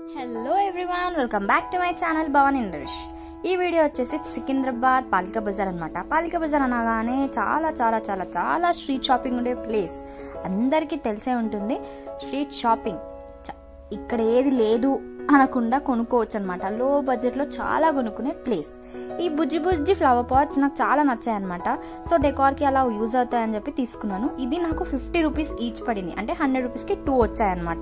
hello everyone welcome back to my channel Bhavani Naresh ఈ video వచ్చేసి సికింద్రాబాద్ పాలిక బజార్ అనమాట పాలిక బజార్ అనగానే చాలా చాలా చాలా చాలా స్ట్రీట్ షాపింగ్ ఉండే ప్లేస్ అందరికీ తెలిసే ఉంటుంది స్ట్రీట్ షాపింగ్ చ- ఇక్కడ ఏది లేదు అనకుండా కొనుక్కోవచ్చు అనమాట లో బడ్జెట్లో చాలా కొనుక్కునే ప్లేస్ ఈ బుజ్జి బుజ్జి ఫ్లవర్ పాట్స్ నాకు చాలా నచ్చాయి అనమాట సో డెకార్కి అలా యూజ్ అవుతాయని చెప్పి తీసుకున్నాను ఇది నాకు ఫిఫ్టీ రూపీస్ ఈచ్ పడింది అంటే హండ్రెడ్ రూపీస్కి టూ వచ్చాయన్నమాట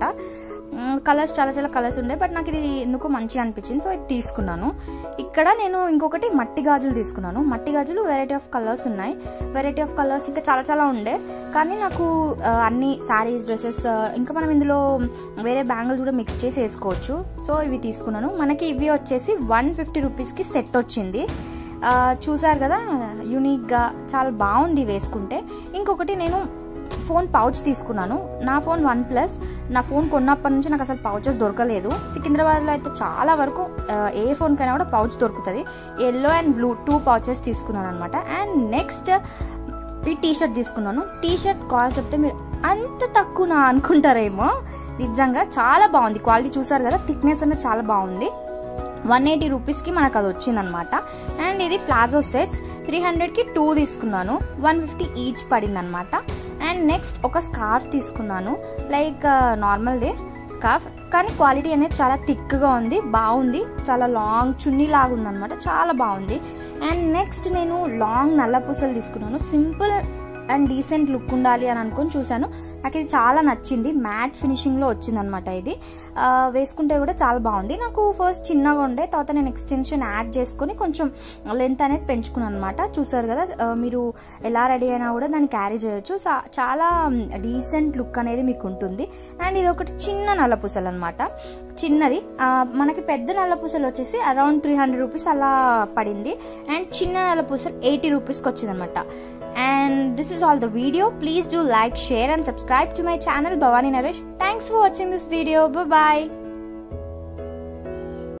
కలర్స్ చాలా చాలా కలర్స్ ఉండే బట్ నాకు ఇది ఎందుకు మంచిగా అనిపించింది సో ఇది తీసుకున్నాను ఇక్కడ నేను ఇంకొకటి మట్టి గాజులు తీసుకున్నాను మట్టి గాజులు వెరైటీ ఆఫ్ కలర్స్ ఉన్నాయి వెరైటీ ఆఫ్ కలర్స్ ఇంకా చాలా చాలా ఉండే కానీ నాకు ఆ, అన్ని శారీస్ డ్రెస్సెస్ ఇంకా మనం ఇందులో వేరే బ్యాంగిల్స్ కూడా మిక్స్ చేసి వేసుకోవచ్చు సో ఇవి తీసుకున్నాను మనకి ఇవి వచ్చేసి వన్ ఫిఫ్టీ రూపీస్కి సెట్ వచ్చింది ఆ, చూసారు కదా యూనిక్గా చాలా బాగుంది వేసుకుంటే ఇంకొకటి నేను ఫోన్ పౌచ్ తీసుకున్నాను నా ఫోన్ వన్ ప్లస్ నా ఫోన్ కొన్నప్పటి నుంచి నాకు అసలు పౌచెస్ దొరకలేదు సికింద్రాబాద్లో అయితే చాలా వరకు ఆ, ఏ ఫోన్ కైనా కూడా పౌచ్ దొరుకుతుంది yellow and blue two pouches తీసుకున్నాను అనమాట అండ్ నెక్స్ట్ ఈ టీ షర్ట్ తీసుకున్నాను టీ షర్ట్ కాస్ట్ చెప్తే మీరు అంత తక్కువ అనుకుంటారేమో నిజంగా చాలా బాగుంది క్వాలిటీ చూసారు కదా థిక్నెస్ అనేది చాలా బాగుంది వన్ ఎయిటీ రూపీస్కి మనకు అది వచ్చిందనమాట అండ్ ఇది ప్లాజో సెట్స్ త్రీ హండ్రెడ్కి టూ తీసుకున్నాను వన్ ఫిఫ్టీ ఈచ్ పడింది అనమాట అండ్ నెక్స్ట్ ఒక స్కార్ఫ్ తీసుకున్నాను లైక్ నార్మల్దే స్కార్ఫ్ కానీ క్వాలిటీ అనేది చాలా థిక్గా ఉంది బాగుంది చాలా లాంగ్ చున్నీ లాగా ఉందన్నమాట చాలా బాగుంది అండ్ నెక్స్ట్ నేను లాంగ్ నల్ల పూసలు తీసుకున్నాను సింపుల్ అండ్ డీసెంట్ లుక్ ఉండాలి అని అనుకొని చూశాను నాకు ఇది చాలా నచ్చింది మ్యాట్ ఫినిషింగ్లో వచ్చిందనమాట ఇది ఆ, వేసుకుంటే కూడా చాలా బాగుంది నాకు ఫస్ట్ చిన్నగా ఉండే తర్వాత నేను ఎక్స్టెన్షన్ యాడ్ చేసుకొని కొంచెం లెంత్ అనేది పెంచుకున్నాను అనమాట చూసారు కదా ఆ, మీరు ఎలా రెడీ అయినా కూడా దాన్ని క్యారీ చేయొచ్చు చా- చాలా డీసెంట్ లుక్ అనేది మీకు ఉంటుంది అండ్ ఇది ఒకటి చిన్న నల్లపూసలు అనమాట చిన్నది ఆ, మనకి పెద్ద నల్లపూసలు వచ్చేసి అరౌండ్ త్రీ హండ్రెడ్ రూపీస్ అలా పడింది అండ్ చిన్న నల్లపూసలు ఎయిటీ రూపీస్కి వచ్చింది అనమాట and this is all the video please do like share and subscribe to my channel bhavani naresh thanks for watching this video bye bye